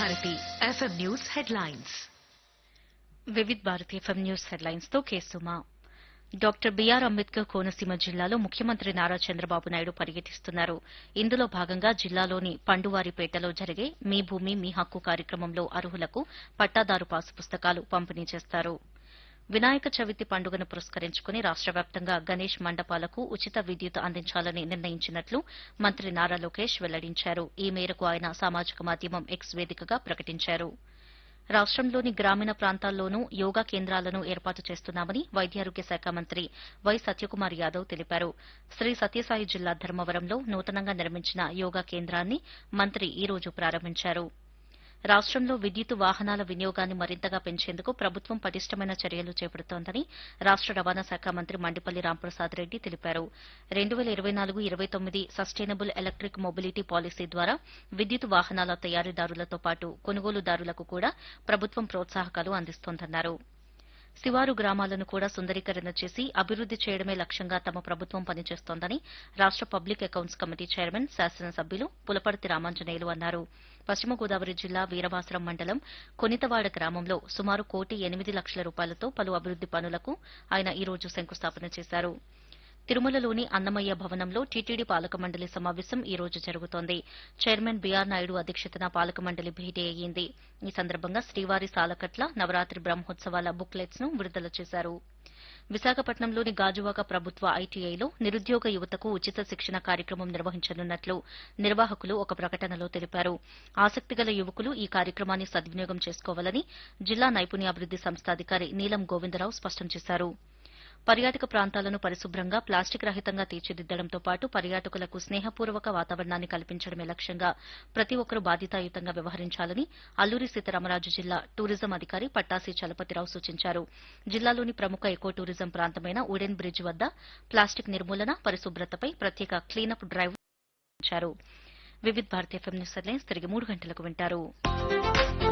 Bharati FM news headlines Vividh Bharati FM news headlines తో కేసుమా doctor B R Ambedkar Konaseema జిల్లాలో ముఖ్యమంత్రి నారా చంద్రబాబు నాయుడు పర్యటిస్తున్నారు ఇందులో భాగంగా జిల్లాలోని పండువారిపేటలో జరిగే మీ భూమి మీ హక్కు కార్యక్రమంలో అర్హులకు పట్టాదారు పాసు పుస్తకాలు పంపిణీ చేస్తారు వినాయక చవితి పండుగను పురస్కరించుకుని రాష్ట వ్యాప్తంగా గణేష్ మండపాలకు ఉచిత విద్యుత్ అందించాలని నిర్ణయించినట్లు మంత్రి నారా లోకేష్ వెల్లడించారు ఈ మేరకు ఆయన సామాజిక మాధ్యమం ఎక్స్ వేదికగా ప్రకటించారు రాష్టంలోని గ్రామీణ ప్రాంతాల్లోనూ యోగా కేంద్రాలను ఏర్పాటు చేస్తున్నామని వైద్యారోగ్య శాఖ మంత్రి వై సత్యకుమార్ యాదవ్ తెలిపారు శ్రీ సత్యసాయి జిల్లా ధర్మవరంలో నూతనంగా నిర్మించిన యోగా కేంద్రాన్ని మంత్రి ఈ రోజు ప్రారంభించారు రాష్టంలో విద్యుత్ వాహనాల వినియోగాన్ని మరింతగా పెంచేందుకు ప్రభుత్వం పటిష్టమైన చర్యలు చేపడుతోందని రాష్ట రవాణా శాఖ మంత్రి మండిపల్లి రాంప్రసాద్ రెడ్డి తెలిపారు రెండు వేల ఇరవై నాలుగు ఇరవై తొమ్మిది సస్టైనబుల్ ఎలక్ట్రిక్ మొబిలిటీ పాలసీ ద్వారా విద్యుత్ వాహనాల తయారీదారులతో పాటు కొనుగోలుదారులకు కూడా ప్రభుత్వం ప్రోత్సాహకాలు అందిస్తోందన్నారు శివారు గ్రామాలను కూడా సుందరీకరణ చేసి అభివృద్ది చేయడమే లక్ష్యంగా తమ ప్రభుత్వం పనిచేస్తోందని రాష్ట పబ్లిక్ అకౌంట్స్ కమిటీ చైర్మన్ శాసనసభ్యులు పులపర్తి రామాంజనేయులు అన్నారు పశ్చిమ గోదావరి జిల్లా వీరవాసరం మండలం కొనితవాడ గ్రామంలో సుమారు కోటి ఎనిమిది లక్షల రూపాయలతో పలు అభివృద్ది పనులకు ఆయన ఈ రోజు శంకుస్థాపన చేశారు తిరుమలలోని అన్నమయ్య భవనంలో టీటీడీ పాలక మండలి సమావేశం ఈ రోజు జరుగుతోంది చైర్మన్ బీఆర్ నాయుడు అధ్యక్షతన పాలక మండలి భేటీ అయ్యింది ఈ సందర్భంగా శ్రీవారి సాలకట్ల నవరాత్రి బ్రహ్మోత్సవాల బుక్లెట్స్ ను విడుదల చేశారు విశాఖపట్నంలోని గాజువాక ప్రభుత్వ ఐటీఐలో నిరుద్యోగ యువతకు ఉచిత శిక్షణ కార్యక్రమం నిర్వహించనున్నట్లు నిర్వాహకులు ఒక ప్రకటనలో తెలిపారు ఆసక్తిగల యువకులు ఈ కార్యక్రమాన్ని సద్వినియోగం చేసుకోవాలని జిల్లా నైపుణ్యాభివృద్ది సంస్థ అధికారి నీలం గోవిందరావు స్పష్టం చేశారు పర్యాటక ప్రాంతాలను పరిశుభ్రంగా ప్లాస్టిక్ రహితంగా తీర్చిదిద్దడంతో పాటు పర్యాటకులకు స్నేహపూర్వక వాతావరణాన్ని కల్పించడమే లక్ష్యంగా ప్రతి ఒక్కరూ బాధ్యతాయుతంగా వ్యవహరించాలని అల్లూరి సీతారామరాజు జిల్లా టూరిజం అధికారి పట్టాసి చలపతిరావు సూచించారు జిల్లాలోని ప్రముఖ ఎకో టూరిజం ప్రాంతమైన ఉడెన్ బ్రిడ్జ్ వద్ద ప్లాస్టిక్ నిర్మూలన పరిశుభ్రతపై ప్రత్యేక క్లీనప్ డ్రైవ్ నిర్వహించారు Vividh Bharati FM news headlines తిరిగి మూడు గంటలకు వింటారు